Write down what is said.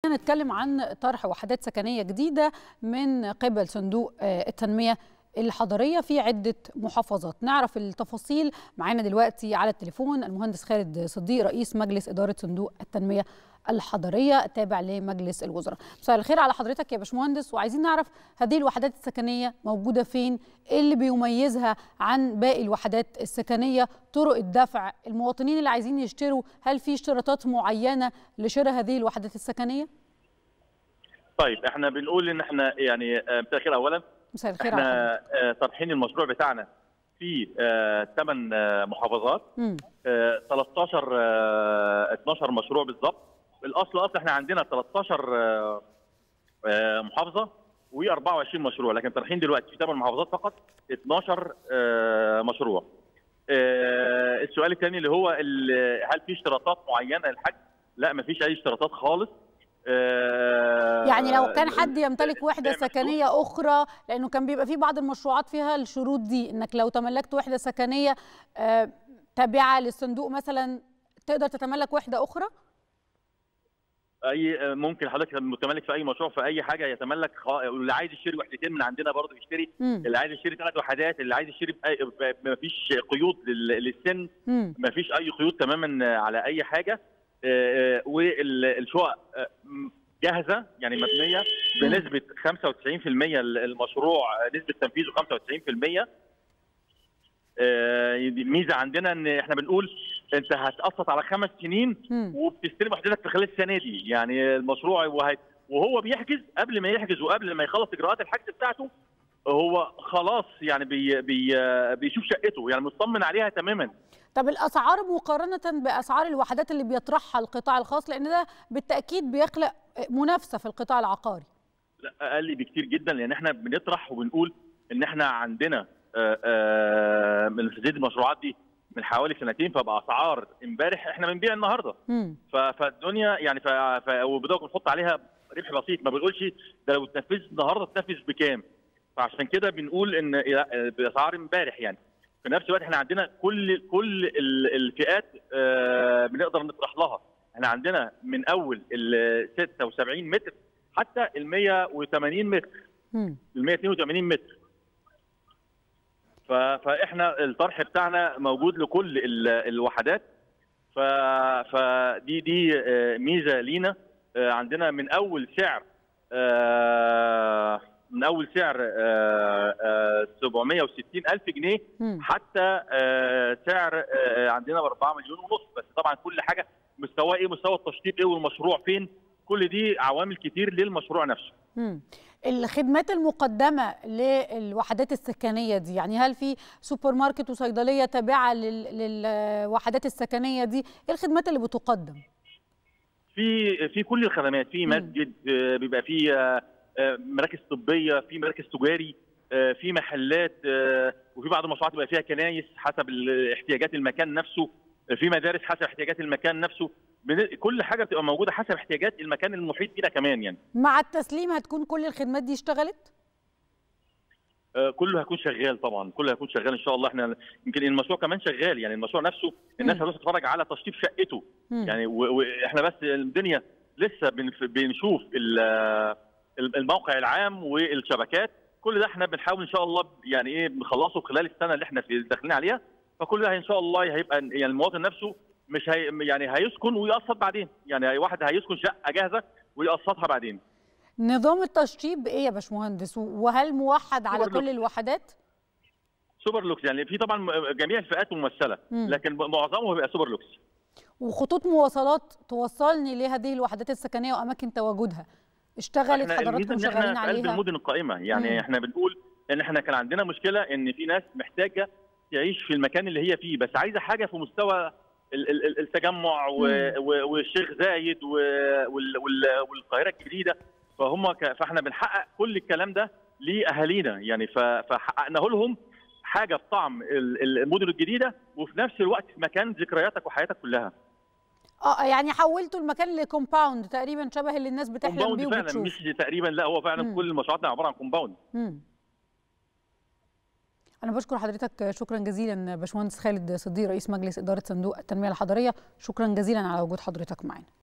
نتكلم عن طرح وحدات سكنيه جديده من قبل صندوق التنميه الحضريه في عده محافظات نعرف التفاصيل معانا دلوقتي على التليفون المهندس خالد صديق رئيس مجلس اداره صندوق التنميه الحضريه تابع لمجلس الوزراء مساء الخير على حضرتك يا باشمهندس وعايزين نعرف هذه الوحدات السكنيه موجوده فين ايه اللي بيميزها عن باقي الوحدات السكنيه طرق الدفع المواطنين اللي عايزين يشتروا هل في اشتراطات معينه لشراء هذه الوحدات السكنيه طيب احنا بنقول ان احنا يعني مساء الخير اولا مساء الخير احنا طرحين المشروع بتاعنا في ثمان محافظات مم. 13 12 مشروع بالظبط الاصل اصل احنا عندنا 13 محافظه و24 مشروع لكن طرحين دلوقتي في 8 محافظات فقط 12 مشروع السؤال الثاني اللي هو هل في اشتراطات معينه للحج لا ما فيش اي اشتراطات خالص يعني لو كان حد يمتلك وحده سكنيه اخرى لانه كان بيبقى في بعض المشروعات فيها الشروط دي انك لو تملكت وحده سكنيه تابعه للصندوق مثلا تقدر تتملك وحده اخرى اي ممكن حضرتك متملك في اي مشروع في اي حاجه يتملك خ... اللي عايز يشتري وحدتين من عندنا برضه يشتري مم. اللي عايز يشتري ثلاث وحدات اللي عايز يشتري ما فيش قيود لل... للسن ما فيش اي قيود تماما على اي حاجه والشقق جاهزه يعني مبنيه بنسبه 95% المشروع نسبه تنفيذه 95% الميزه عندنا ان احنا بنقول انت هتقسط على خمس سنين وبتستلم وحدتك في خلال السنه دي يعني المشروع وهو بيحجز قبل ما يحجز وقبل ما يخلص اجراءات الحجز بتاعته هو خلاص يعني بي بي بيشوف شقته يعني مطمن عليها تماما طب الاسعار مقارنه باسعار الوحدات اللي بيطرحها القطاع الخاص لان ده بالتاكيد بيخلق منافسه في القطاع العقاري لا اقل بكتير جدا لان احنا بنطرح وبنقول ان احنا عندنا آآ آآ من تسديد المشروعات دي من حوالي سنتين فباسعار امبارح احنا بنبيع النهارده فالدنيا يعني ف... ف... وبدأنا بنحط عليها ربح بسيط ما بنقولش ده لو اتنفذ النهارده اتنفذ بكام فعشان كده بنقول ان باسعار امبارح يعني في نفس الوقت احنا عندنا كل كل الفئات بنقدر نطرح لها احنا عندنا من اول ال 76 متر حتى ال 180 متر ال 182 متر فاحنا الطرح بتاعنا موجود لكل الوحدات فدي دي ميزه لينا عندنا من اول سعر من اول سعر 760 الف جنيه حتى سعر عندنا ب 4 مليون ونص بس طبعا كل حاجه مستواه ايه مستوى التشطيب ايه والمشروع فين كل دي عوامل كتير للمشروع نفسه مم. الخدمات المقدمه للوحدات السكنيه دي يعني هل في سوبر ماركت وصيدليه تابعه للوحدات السكنيه دي ايه الخدمات اللي بتقدم في في كل الخدمات في مسجد بيبقى في مراكز طبيه في مراكز تجاري في محلات وفي بعض المشروعات بيبقى فيها كنايس حسب احتياجات المكان نفسه في مدارس حسب احتياجات المكان نفسه كل حاجه بتبقى موجوده حسب احتياجات المكان المحيط بينا كمان يعني مع التسليم هتكون كل الخدمات دي اشتغلت كله هيكون شغال طبعا كله هيكون شغال ان شاء الله احنا يمكن المشروع كمان شغال يعني المشروع نفسه الناس هتروح تتفرج على تشطيب شقته مم. يعني واحنا بس الدنيا لسه بنشوف الموقع العام والشبكات كل ده احنا بنحاول ان شاء الله يعني ايه بنخلصه خلال السنه اللي احنا داخلين عليها فكل ده ان شاء الله هيبقى يعني المواطن نفسه مش هي يعني هيسكن ويقسط بعدين يعني واحد هيسكن شقه جاهزه ويقسطها بعدين نظام التشطيب ايه يا باشمهندس وهل موحد على كل لوكس. الوحدات سوبر لوكس يعني في طبعا جميع الفئات ممثله مم. لكن معظمه بيبقى سوبر لوكس وخطوط مواصلات توصلني لهذه الوحدات السكنيه واماكن تواجدها اشتغلت حضراتكم شغالين عليها في قلب عليها المدن القائمه يعني مم. احنا بنقول ان احنا كان عندنا مشكله ان في ناس محتاجه تعيش في المكان اللي هي فيه بس عايزه حاجه في مستوى ال- ال- ال- التجمع و- مم. و- والشيخ زايد و- وال- وال- والقاهره الجديده فهم ك- فاحنا بنحقق كل الكلام ده لاهالينا يعني ف- فحققناه لهم حاجه بطعم ال- ال- المدن الجديده وفي نفس الوقت في مكان ذكرياتك وحياتك كلها اه يعني حولتوا المكان لكومباوند تقريبا شبه اللي الناس بتحلم بيه كومباوند فعلا وبتشوف مش تقريبا لا هو فعلا مم. كل مشروعاتنا عباره عن كومباوند مم. أنا بشكر حضرتك شكرا جزيلا باشمهندس خالد صديق رئيس مجلس إدارة صندوق التنمية الحضرية شكرا جزيلا على وجود حضرتك معنا